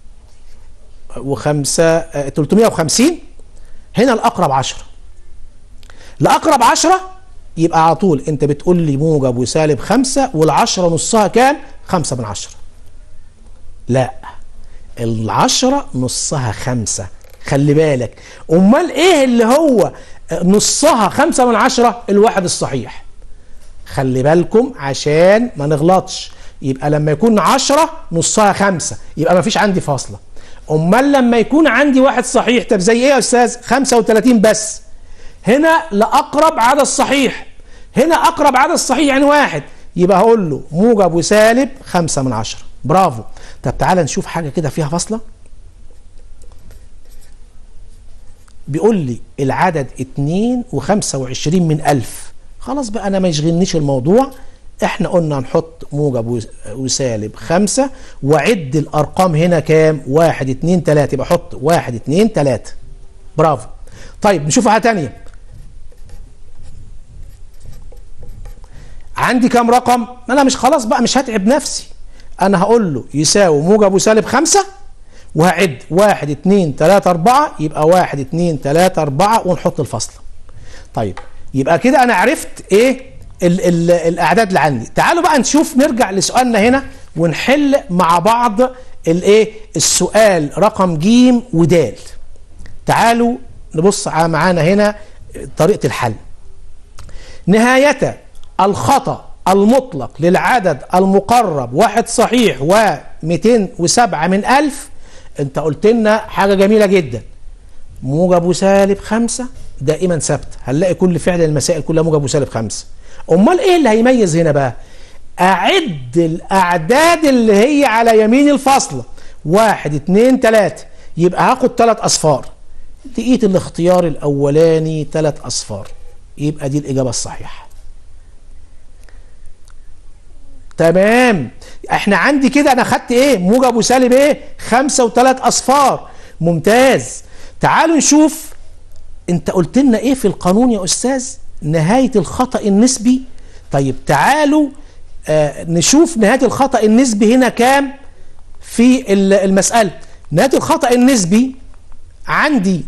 وخمسة آه 350 هنا الأقرب 10 الأقرب 10 يبقى على طول أنت بتقول لي موجب وسالب 5 والعشرة نصها كام؟ 5 من 10 لا العشرة نصها 5 خلي بالك أمال إيه اللي هو نصها 5 من 10 الواحد الصحيح خلي بالكم عشان ما نغلطش يبقى لما يكون 10 نصها 5 يبقى ما فيش عندي فاصله امال لما يكون عندي واحد صحيح طب زي ايه يا استاذ 35 بس هنا لاقرب عدد صحيح هنا اقرب عدد صحيح يعني واحد يبقى هقول له موجب وسالب 5 من 10 برافو طب تعالى نشوف حاجه كده فيها فاصله بيقول لي العدد 2 و25 من 1000 خلاص بقى انا ما يشغلنيش الموضوع احنا قلنا نحط موجب وسالب خمسة وعد الارقام هنا كام واحد اتنين تلاتة يبقى حط واحد اتنين تلاتة برافو طيب نشوف حاجة تانية عندي كام رقم انا مش خلاص بقى مش هتعب نفسي انا هقول له يساوي موجب وسالب خمسة وهعد واحد اتنين تلاتة اربعة يبقى واحد اتنين تلاتة اربعة ونحط الفاصلة طيب يبقى كده انا عرفت ايه ال ال الاعداد اللي عندي تعالوا بقى نشوف نرجع لسؤالنا هنا ونحل مع بعض الايه السؤال رقم ج ودال تعالوا نبص معانا هنا طريقه الحل نهايه الخطا المطلق للعدد المقرب واحد صحيح و207 من ألف انت قلت لنا حاجه جميله جدا موجب وسالب خمسة دائما ثابته هنلاقي كل فعل المسائل كلها موجب وسالب خمسة امال ايه اللي هيميز هنا بقى اعد الاعداد اللي هي على يمين الفاصلة واحد اتنين تلاتة يبقى هاخد تلات اصفار دقيقة الاختيار الاولاني تلات اصفار يبقى دي الاجابة الصحيحة تمام احنا عندي كده انا خدت ايه موجب وسالب ايه خمسة وتلات اصفار ممتاز تعالوا نشوف انت قلت لنا ايه في القانون يا استاذ نهاية الخطأ النسبي طيب تعالوا آه نشوف نهاية الخطأ النسبي هنا كام في المسألة نهاية الخطأ النسبي عندي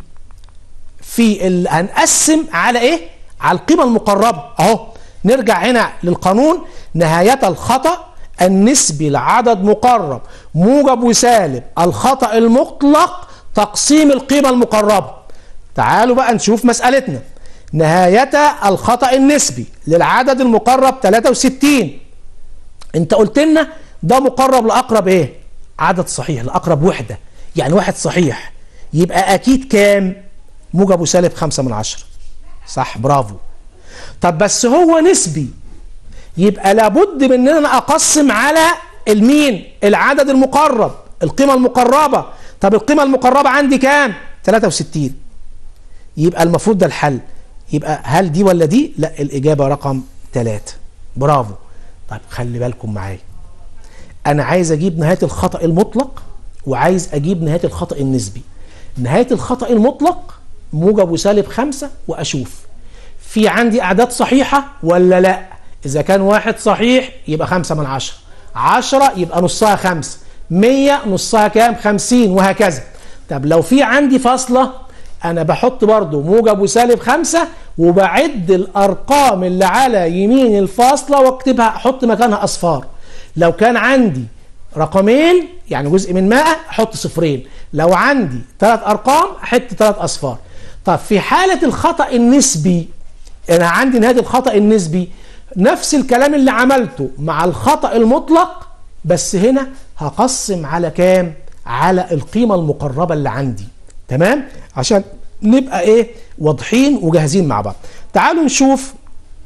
في هنقسم على ايه على القيمة المقربة اهو نرجع هنا للقانون نهاية الخطأ النسبي لعدد مقرب موجب وسالب الخطأ المطلق تقسيم القيمة المقربة تعالوا بقى نشوف مسألتنا نهاية الخطأ النسبي للعدد المقرب 63 انت قلت لنا ده مقرب لأقرب ايه عدد صحيح لأقرب وحدة يعني واحد صحيح يبقى أكيد كام موجب وسالب 5 من 10 صح برافو طب بس هو نسبي يبقى لابد من ان انا اقسم على المين العدد المقرب القيمة المقربة طب القيمة المقربة عندي كام 63 يبقى المفروض ده الحل يبقى هل دي ولا دي لا الإجابة رقم 3 برافو طيب خلي بالكم معايا أنا عايز أجيب نهاية الخطأ المطلق وعايز أجيب نهاية الخطأ النسبي نهاية الخطأ المطلق موجب وسالب خمسة وأشوف في عندي أعداد صحيحة ولا لا إذا كان واحد صحيح يبقى خمسة من عشرة عشرة يبقى نصها خمسة مية نصها كام خمسين وهكذا طب لو في عندي فاصلة أنا بحط برضو موجب وسالب خمسة وبعد الأرقام اللي على يمين الفاصلة واكتبها أحط مكانها أصفار لو كان عندي رقمين يعني جزء من 100 احط صفرين لو عندي ثلاث ارقام احط ثلاث اصفار طب في حاله الخطا النسبي انا عندي نهايه الخطا النسبي نفس الكلام اللي عملته مع الخطا المطلق بس هنا هقسم على كام على القيمه المقربه اللي عندي تمام عشان نبقى ايه واضحين وجاهزين مع بعض تعالوا نشوف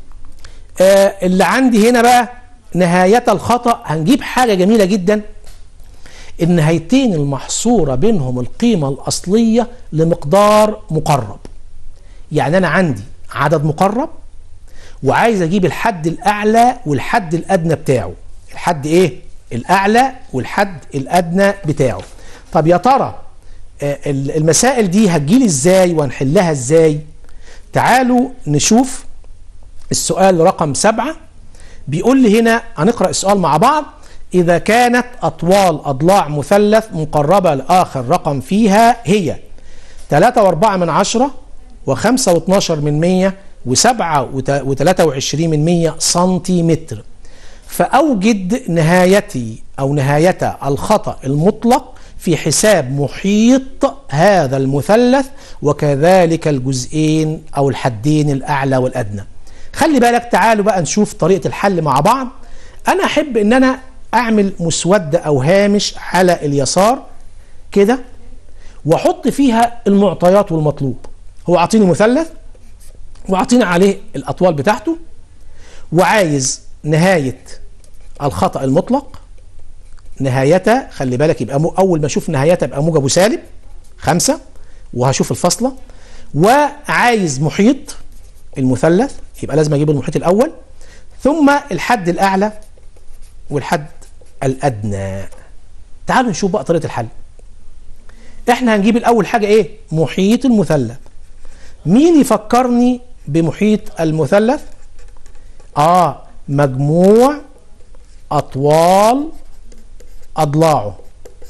آه اللي عندي هنا بقى نهاية الخطأ هنجيب حاجة جميلة جدا النهايتين المحصورة بينهم القيمة الأصلية لمقدار مقرب يعني أنا عندي عدد مقرب وعايز أجيب الحد الأعلى والحد الأدنى بتاعه الحد إيه؟ الأعلى والحد الأدنى بتاعه طب يا ترى آه، المسائل دي هتجيلي ازاي وهنحلها ازاي تعالوا نشوف السؤال رقم سبعة بيقول لي هنا هنقرأ السؤال مع بعض إذا كانت أطوال أضلاع مثلث مقربة لآخر رقم فيها هي 3 و4 من عشرة و5 و12 من 100 و7 و23 من 100 سنتيمتر فأوجد نهايتي أو نهاية الخطأ المطلق في حساب محيط هذا المثلث وكذلك الجزئين أو الحدين الأعلى والأدنى خلي بالك تعالوا بقى نشوف طريقة الحل مع بعض أنا أحب أن أنا أعمل مسودة أو هامش على اليسار كده وأحط فيها المعطيات والمطلوب هو عاطيني مثلث وعاطيني عليه الأطوال بتاعته وعايز نهاية الخطأ المطلق نهايتها خلي بالك يبقى مو أول ما أشوف نهايتها يبقى موجب وسالب خمسة وهشوف الفاصلة وعايز محيط المثلث يبقى لازم أجيب المحيط الأول ثم الحد الأعلى والحد الأدنى تعالوا نشوف بقى طريقة الحل احنا هنجيب الأول حاجة ايه محيط المثلث مين يفكرني بمحيط المثلث اه مجموع أطوال أضلاعه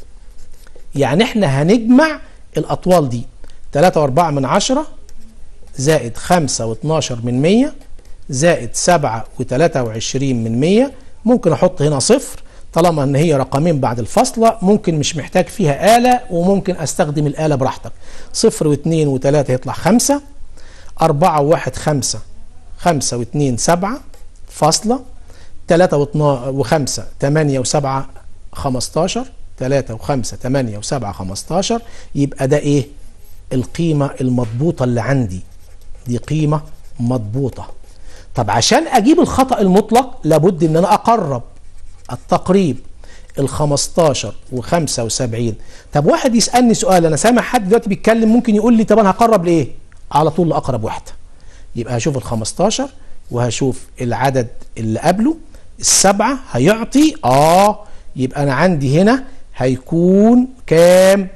يعني احنا هنجمع الأطوال دي 3 و4 من عشرة زائد 5 و12 من 100 زائد 7 و23 من 100 ممكن أحط هنا صفر طالما ان هي رقمين بعد الفاصلة ممكن مش محتاج فيها آلة وممكن استخدم الآلة براحتك صفر واثنين وثلاثة يطلع خمسة أربعة وواحد خمسة خمسة واثنين سبعة فاصلة ثلاثة وخمسة ثمانية وسبعة خمستاشر ثلاثة وخمسة ثمانية وسبعة خمستاشر يبقى ده ايه القيمة المضبوطة اللي عندي دي قيمة مضبوطة طب عشان اجيب الخطأ المطلق لابد ان انا اقرب التقريب ال 15 و 75 طب واحد يسالني سؤال انا سامع حد دلوقتي بيتكلم ممكن يقول لي طب انا هقرب لايه؟ على طول لاقرب واحده يبقى هشوف ال 15 وهشوف العدد اللي قبله السبعه هيعطي اه يبقى انا عندي هنا هيكون كام؟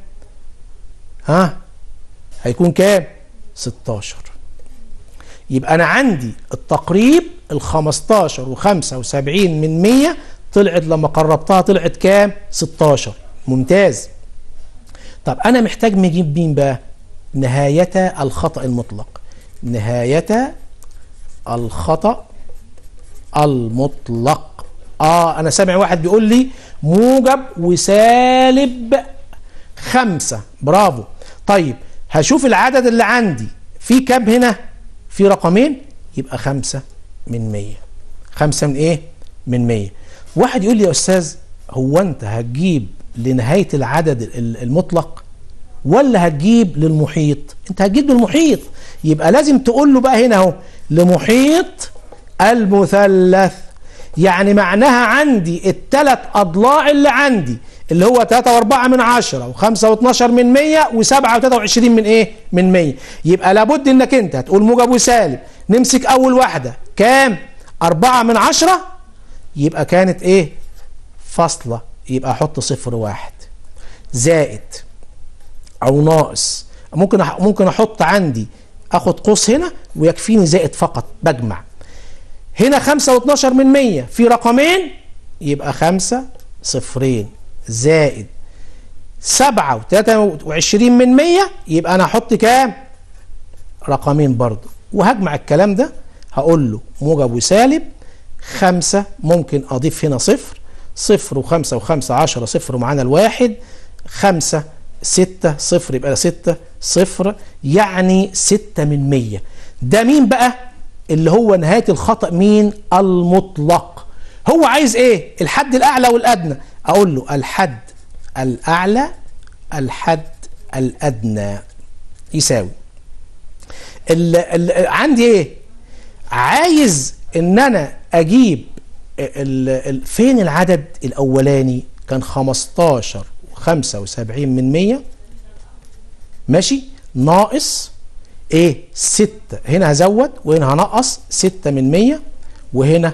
ها؟ هيكون كام؟ 16 يبقى انا عندي التقريب ال 15 و75 من 100 طلعت لما قربتها طلعت كام 16 ممتاز طب انا محتاج نجيب مين بقى نهاية الخطأ المطلق نهاية الخطأ المطلق اه انا سامع واحد بيقول لي موجب وسالب خمسة برافو طيب هشوف العدد اللي عندي في كام هنا في رقمين يبقى خمسة من مية خمسة من ايه من مية واحد يقول لي يا استاذ هو انت هتجيب لنهايه العدد المطلق ولا هتجيب للمحيط انت هتجيب للمحيط يبقى لازم تقول له بقى هنا اهو لمحيط المثلث يعني معناها عندي الثلاث اضلاع اللي عندي اللي هو 3 و4 من 10 و5 و12 من 100 و7 و23 من ايه من 100 يبقى لابد انك انت هتقول موجب وسالب نمسك اول واحده كام 4 من 10 يبقى كانت ايه فاصلة يبقى احط صفر واحد زائد او ناقص ممكن ممكن احط عندي اخد قوس هنا ويكفيني زائد فقط بجمع هنا خمسة واتناشر من مية في رقمين يبقى خمسة صفرين زائد سبعة وتلاتة وعشرين من مية يبقى انا احط كام رقمين برضو وهجمع الكلام ده هقول له موجب وسالب خمسة ممكن أضيف هنا صفر صفر وخمسة وخمسة عشرة صفر ومعانا الواحد خمسة ستة صفر يبقى ستة صفر يعني ستة من مية ده مين بقى اللي هو نهاية الخطأ مين المطلق هو عايز ايه الحد الأعلى والأدنى أقول له الحد الأعلى الحد الأدنى يساوي ال ال عندي ايه عايز ان انا اجيب ال ال فين العدد الاولاني كان 15 و75 من 100 ماشي ناقص ايه 6 هنا هزود وهنا هنقص 6 من 100 وهنا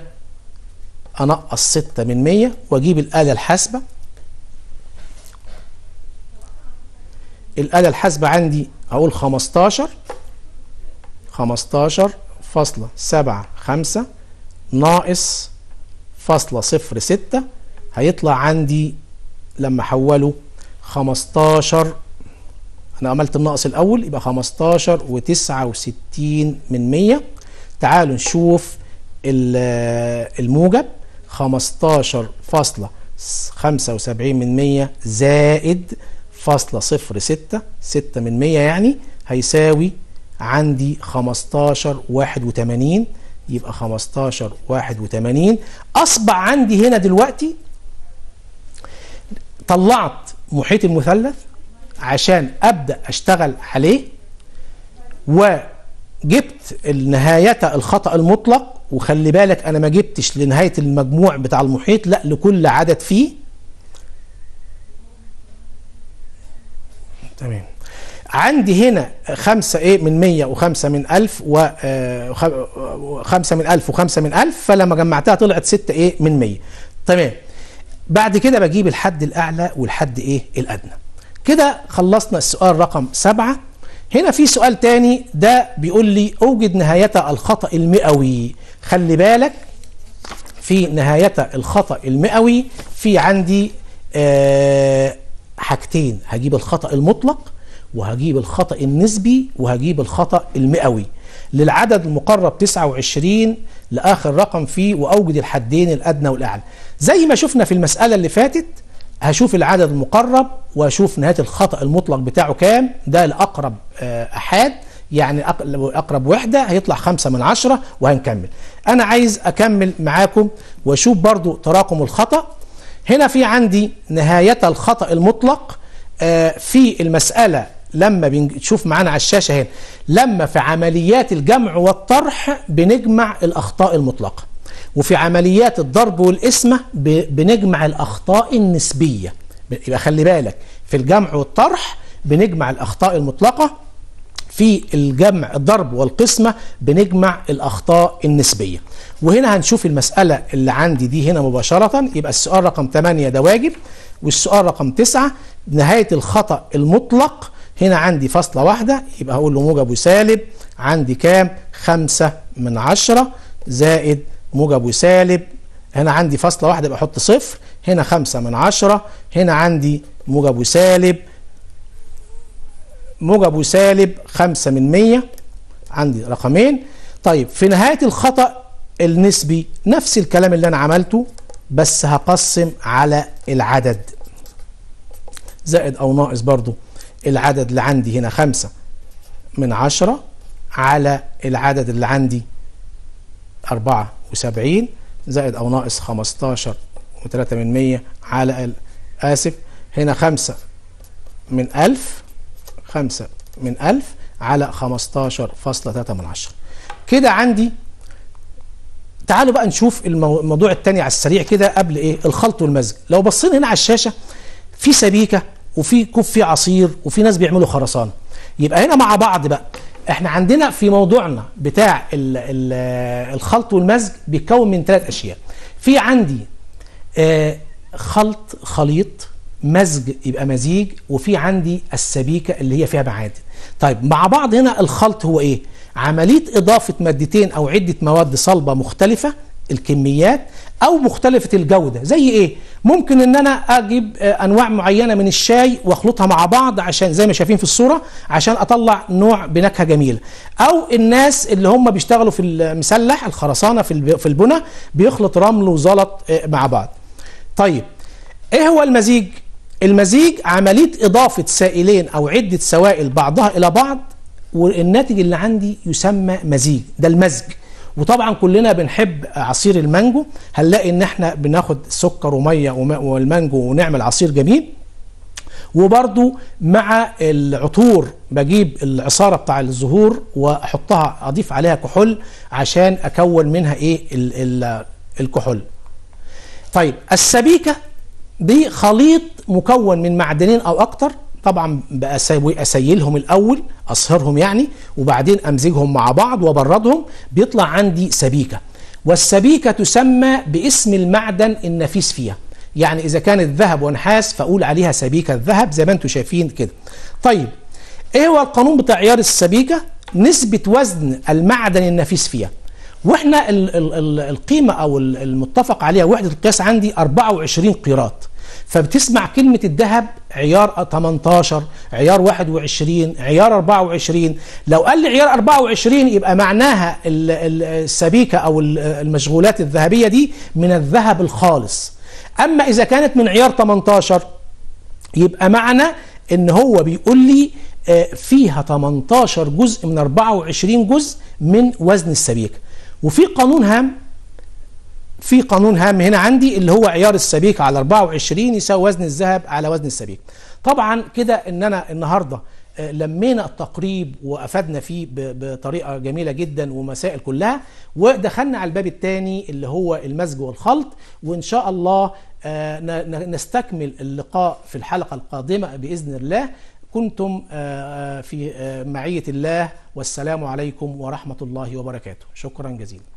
انقص 6 من 100 واجيب الاله الحاسبه الآلة الحاسبة عندي هقول 15 15 فاصلة سبعة خمسة ناقص فاصلة صفر ستة هيطلع عندي لما احوله 15 انا عملت الناقص الاول يبقى 15 و69 من 100 تعالوا نشوف الموجب 15.75 من 100 زائد فاصلة صفر ستة ستة من مية يعني هيساوي عندي 15 81 يبقى 15 81 أصبح عندي هنا دلوقتي طلعت محيط المثلث عشان أبدأ أشتغل عليه وجبت نهاية الخطأ المطلق وخلي بالك أنا ما جبتش لنهاية المجموع بتاع المحيط لا لكل عدد فيه تمام عندي هنا خمسة ايه من مية وخمسة من ألف وخمسة من ألف وخمسة من ألف فلما جمعتها طلعت ستة ايه من مية تمام بعد كده بجيب الحد الأعلى والحد ايه الأدنى كده خلصنا السؤال رقم سبعة هنا في سؤال تاني ده بيقول لي أوجد نهاية الخطأ المئوي خلي بالك في نهاية الخطأ المئوي في عندي آه حاجتين هجيب الخطأ المطلق وهجيب الخطأ النسبي وهجيب الخطأ المئوي للعدد المقرب 29 لآخر رقم فيه وأوجد الحدين الأدنى والأعلى زي ما شفنا في المسألة اللي فاتت هشوف العدد المقرب واشوف نهاية الخطأ المطلق بتاعه كام ده الأقرب أحاد يعني أقرب وحدة هيطلع خمسة من عشرة وهنكمل أنا عايز أكمل معاكم وأشوف برضو تراكم الخطأ هنا في عندي نهاية الخطأ المطلق في المسألة لما بنشوف معانا على الشاشة هنا لما في عمليات الجمع والطرح بنجمع الأخطاء المطلقة وفي عمليات الضرب والقسمة بنجمع الأخطاء النسبية يبقى خلي بالك في الجمع والطرح بنجمع الأخطاء المطلقة في الجمع الضرب والقسمة بنجمع الأخطاء النسبية وهنا هنشوف المسألة اللي عندي دي هنا مباشرة يبقى السؤال رقم 8 ده واجب والسؤال رقم 9 نهاية الخطأ المطلق هنا عندي فاصلة واحدة يبقى هقول له موجب وسالب عندي كام خمسة من عشرة زائد موجب وسالب هنا عندي فاصلة واحدة يبقى احط صفر هنا خمسة من عشرة هنا عندي موجب وسالب موجب وسالب خمسة من مية عندي رقمين طيب في نهاية الخطأ النسبي نفس الكلام اللي أنا عملته بس هقسم على العدد زائد أو ناقص برضو العدد اللي عندي هنا خمسة من عشرة على العدد اللي عندي أربعة وسبعين زائد أو ناقص خمستاشر وتلاتة من مية على آسف هنا خمسة من ألف خمسة من ألف على خمستاشر فاصلة تلاتة من عشرة كده عندي تعالوا بقى نشوف الموضوع التاني على السريع كده قبل ايه الخلط والمزج لو بصينا هنا على الشاشة في سبيكة وفي كوب فيه عصير وفي ناس بيعملوا خرسانة يبقى هنا مع بعض بقى احنا عندنا في موضوعنا بتاع ال ال الخلط والمزج بيتكون من ثلاث اشياء في عندي آه خلط خليط مزج يبقى مزيج وفي عندي السبيكه اللي هي فيها معادن طيب مع بعض هنا الخلط هو ايه عمليه اضافه مادتين او عده مواد صلبه مختلفه الكميات او مختلفه الجوده زي ايه ممكن ان انا اجيب انواع معينه من الشاي واخلطها مع بعض عشان زي ما شايفين في الصوره عشان اطلع نوع بنكهه جميله او الناس اللي هم بيشتغلوا في المسلح الخرسانه في في البنى بيخلط رمل وزلط مع بعض طيب ايه هو المزيج المزيج عمليه اضافه سائلين او عده سوائل بعضها الى بعض والناتج اللي عندي يسمى مزيج ده المزج وطبعا كلنا بنحب عصير المانجو هنلاقي ان احنا بناخد سكر وميه والمانجو ونعمل عصير جميل وبرضو مع العطور بجيب العصارة بتاع الزهور واحطها اضيف عليها كحول عشان اكون منها ايه ال ال الكحول طيب السبيكة دي خليط مكون من معدنين او اكتر طبعا بأسوي اسيلهم الاول اصهرهم يعني وبعدين امزجهم مع بعض وابردهم بيطلع عندي سبيكه والسبيكه تسمى باسم المعدن النفيس فيها يعني اذا كانت ذهب ونحاس فاقول عليها سبيكه الذهب زي ما انتم شايفين كده طيب ايه هو القانون بتاع عيار السبيكه نسبه وزن المعدن النفيس فيها واحنا ال ال ال القيمه او المتفق عليها وحده القياس عندي 24 قيراط فبتسمع كلمة الذهب عيار 18 عيار 21 عيار 24 لو قال لي عيار 24 يبقى معناها السبيكة أو المشغولات الذهبية دي من الذهب الخالص أما إذا كانت من عيار 18 يبقى معنى إن هو بيقول لي فيها 18 جزء من 24 جزء من وزن السبيكة وفي قانون هام في قانون هام هنا عندي اللي هو عيار السبيك على 24 يساوي وزن الذهب على وزن السبيك طبعا كده ان انا النهارده لمينا التقريب وافدنا فيه بطريقه جميله جدا ومسائل كلها ودخلنا على الباب الثاني اللي هو المزج والخلط وان شاء الله نستكمل اللقاء في الحلقه القادمه باذن الله كنتم في معيه الله والسلام عليكم ورحمه الله وبركاته شكرا جزيلا